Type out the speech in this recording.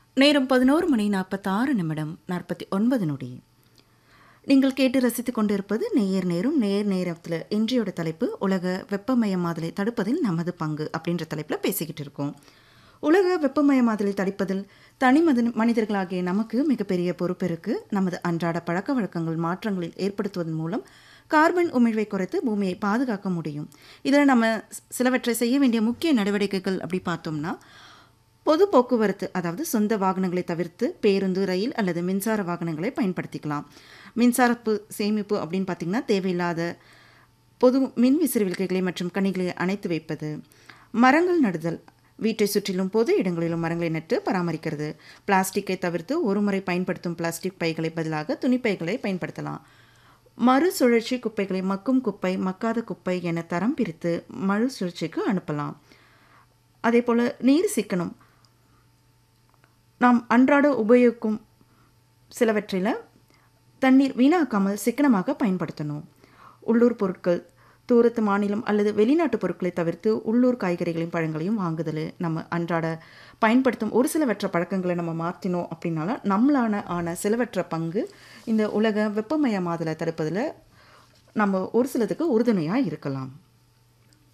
நேரம் பதினோரு மணி நாற்பத்தாறு நிமிடம் நாற்பத்தி ஒன்பது நொடி நீங்கள் கேட்டு ரசித்துக் கொண்டிருப்பது நேயர் நேரும் நேர் நேரத்தில் இன்றையோட தலைப்பு உலக வெப்பமயமாதலை தடுப்பதில் நமது பங்கு அப்படின்ற தலைப்பில் பேசிக்கிட்டு இருக்கோம் உலக வெப்பமயமாதலை தடுப்பதில் தனி மத மனிதர்களாகிய நமக்கு மிகப்பெரிய பொறுப்பு இருக்கு நமது அன்றாட பழக்க வழக்கங்கள் மாற்றங்களில் ஏற்படுத்துவதன் மூலம் கார்பன் உமிழ்வை குறைத்து பூமியை பாதுகாக்க முடியும் இதில் நம்ம சிலவற்றை செய்ய வேண்டிய முக்கிய நடவடிக்கைகள் அப்படி பார்த்தோம்னா பொது போக்குவரத்து அதாவது சொந்த வாகனங்களை தவிர்த்து பேருந்து ரயில் அல்லது மின்சார வாகனங்களை பயன்படுத்திக்கலாம் மின்சாரப்பு சேமிப்பு அப்படின்னு பார்த்திங்கன்னா தேவையில்லாத பொது மின் விசிறிவில்கைகளை மற்றும் கனிகளை அணைத்து வைப்பது மரங்கள் நடுதல் வீட்டை சுற்றிலும் பொது இடங்களிலும் மரங்களை நட்டு பராமரிக்கிறது பிளாஸ்டிக்கை தவிர்த்து ஒரு முறை பயன்படுத்தும் பிளாஸ்டிக் பைகளை பதிலாக துணிப்பைகளை பயன்படுத்தலாம் மறுசுழற்சி குப்பைகளை மக்கும் குப்பை மக்காத குப்பை என தரம் பிரித்து மறுசுழற்சிக்கு அனுப்பலாம் அதே போல் நீர் சிக்கனம் நாம் அன்றாட உபயோகிக்கும் சிலவற்றில் தண்ணீர் வீணாக்காமல் சிக்கனமாக பயன்படுத்தணும் உள்ளூர் பொருட்கள் தூரத்து மாநிலம் அல்லது வெளிநாட்டு பொருட்களை தவிர்த்து உள்ளூர் காய்கறிகளையும் பழங்களையும் வாங்குதல் நம்ம அன்றாட பயன்படுத்தும் ஒரு சிலவற்ற பழக்கங்களை நம்ம மாற்றினோம் அப்படின்னால நம்மளான ஆன சிலவற்ற பங்கு இந்த உலக வெப்பமயமாதலை தடுப்பதில் நம்ம ஒரு சிலதுக்கு உறுதுணையாக இருக்கலாம்